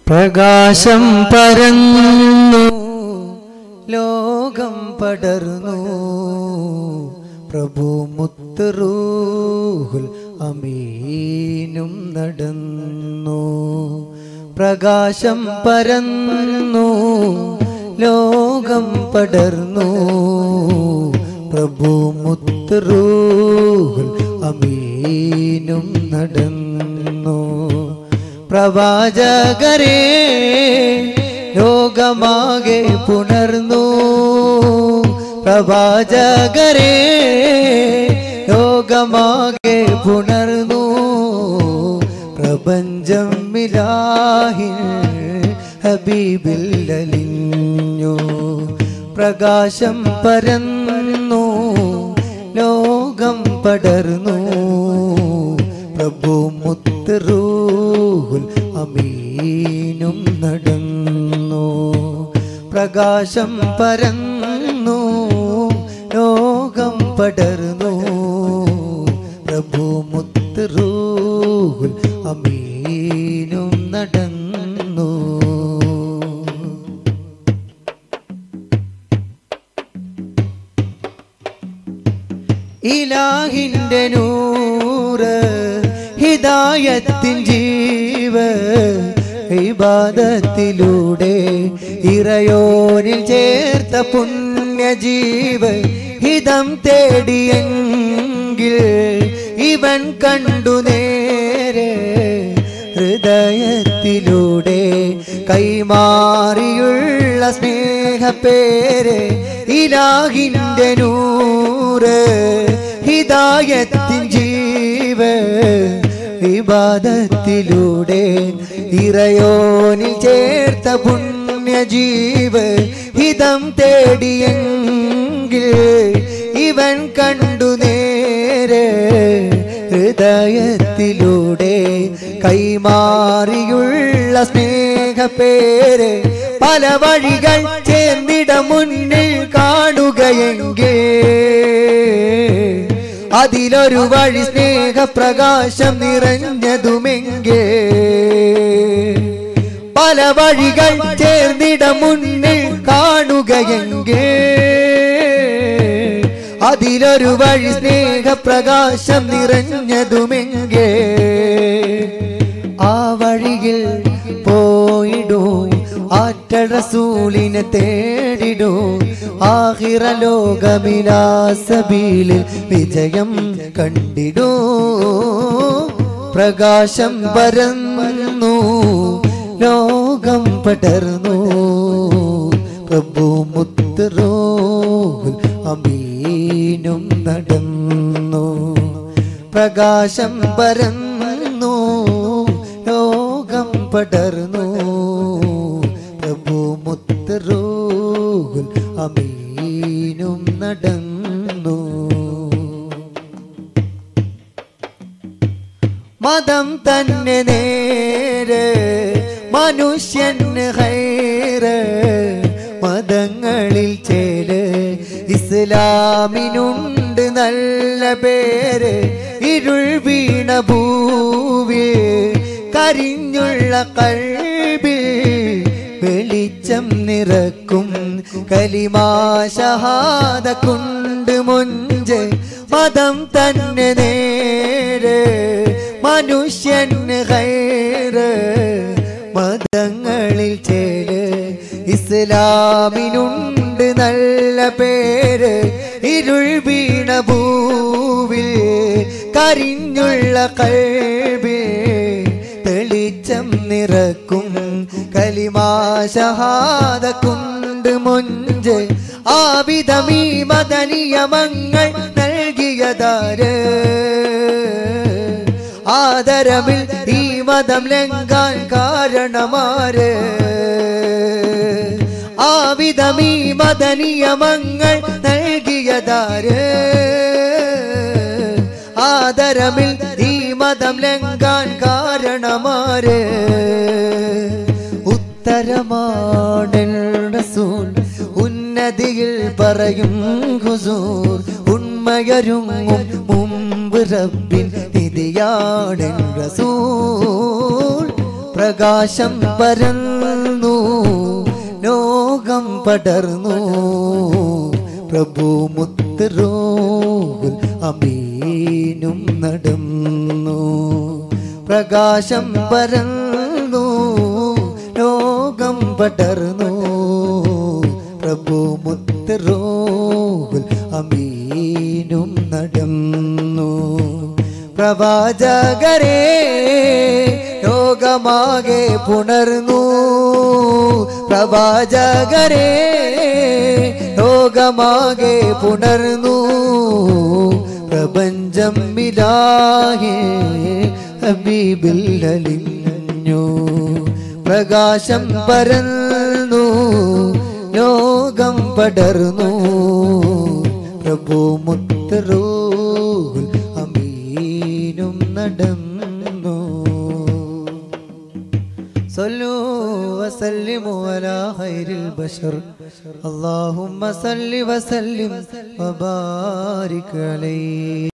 പ്രകാശം പരന്നു ലോകം പടർന്നു പ്രഭു മുത്തറൂഹുൽ അമീനും നടന്നു പ്രകാശം പരന്നു ലോകം പടർന്നു പ്രഭു മുത്തറൂഹുൽ അമീനും നടന്നു പ്രവാചകരെ ലോകമാകെ പുണർന്നു പ്രവാചകരെ ലോകമാകെ പുണർന്നു പ്രപഞ്ചം മിലാഹിൽ ഹബീബില്ലലിഞ്ഞു പ്രകാശം പരന്നു ലോകം പടർന്നു പ്രഭു മുത്തറൂഹുൽ അമീനും നടന്നു പ്രകാശം പരന്നു ലോകം പടർന്നു പ്രഭു മുത്തറൂഹുൽ അമീനും നടന്നു ഇലാഹിന്റെ നൂറ് ഹിദായത്തിൻ ജീവ ഇബാദത്തിലൂടെ ഇറയോനിൽ ചേർത്ത പുണ്യജീവ ഹിതം തേടിയെങ്കിൽ ഇവൻ കണ്ടു നേരെ ഹൃദയത്തിലൂടെ കൈമാറിയുള്ള സ്നേഹപ്പേര് ഇലാഹിന്റെ നൂറ് ഹിദായത്തിൻ ജീവ വിവാദത്തിലൂടെ ഇറയോനിൽ ചേർത്ത പുണ്യജീവ ഹിതം തേടിയെങ്കിൽ ഇവൻ കണ്ടു നേരെ ഹൃദയത്തിലൂടെ കൈമാറിയുള്ള സ്നേഹപ്പേര് പല വഴികൾ ചേർന്നിട മുന്നിൽ കാണുകയെങ്കിൽ അതിലൊരു വഴി സ്നേഹപ്രകാശം നിറഞ്ഞതുമെങ്കിൽ പല വഴികൾ ചേർന്നിട മുന്നിൽ കാണുകയെങ്കിൽ അതിലൊരു വഴി സ്നേഹപ്രകാശം നിറഞ്ഞതുമെങ്കിൽ ആ വഴിയിൽ പോയിടൂ ആറ്റ റസൂലിനെ തേടിടൂ ആഹിറ ലോകമിലാസബീലിൽ വിജയം കണ്ടിടൂ പ്രകാശം പരന്നു ലോകം പടർന്നു പ്രഭു മുത്തറോഹുൽ അമീനും നടന്നു പ്രകാശം പരന്നു ലോകം പടർന്നു പ്രഭു മുത്തറോഹുൽ അമീനും നടന്നു മതം തന്നെ നേര് മനുഷ്യന് ഹൈറ് മതങ്ങളിൽ ചേര് ഇസ്ലാമിനുണ്ട് നല്ല പേര് ഇരുൾ വീണ ഭൂവി കരിഞ്ഞുള്ള കൽബിൽ വെളിച്ചം നിറക്കും കലിമാ ഷഹാദ കൊണ്ട് മുഞ്ച് മതം തന്നെ നേര് മനുഷ്യന് ഹൈറ് മതങ്ങളിൽ ചേര് ഇസ്ലാമിനുണ്ട് നല്ല പേര് ഇരുൾ വീണ ഭൂവിൽ കരിഞ്ഞുള്ള കൽബിൽ തെളിച്ചം നിറക്കും കലിമാ ഷഹാദ കൊണ്ട് മുഞ്ച് ആവിധമീ മദനിയമങ്ങൾ നൽകിയതാര് ആദരമിൽ ഈ മതം ലംഘാൻ കാരണമാര് ആവിധമീ മദനിയമങ്ങൾ നൽകിയതാര് ആദരമിൽ ഈ മതം ലംഘാൻ കാരണമാര് ഉത്തരമാണ് റസൂൽ ഉന്നതിയിൽ പറയും ഹുസൂർ ഉണ്മയരുങ്ങും മുമ്പ് റബ്ബിൻ നിധിയാണ് റസൂൽ പ്രകാശം പരന്നു ലോകം പടർന്നു പ്രഭു മുത്തറോകുൽ അമീനും നടന്നു പ്രകാശം പരന്നു ലോകം പടർന്നു പ്രഭു മുത്തറോകുൽ അമീനും നടന്നു പ്രവാചകരെ ലോകമാകെ പുണർന്നു പ്രവാചകരെ ലോകമാകെ പുണർന്നു പ്രപഞ്ചം മിലാഹേ ഹബീബിൽ അലിഞ്ഞു പ്രകാശം പരന്നു ലോകം പടർന്നു പ്രഭു മുത്തറൂൽ അമീനും നടന്നു صلوا وسلموا على خير البشر اللهم صل وسلم وبارك عليه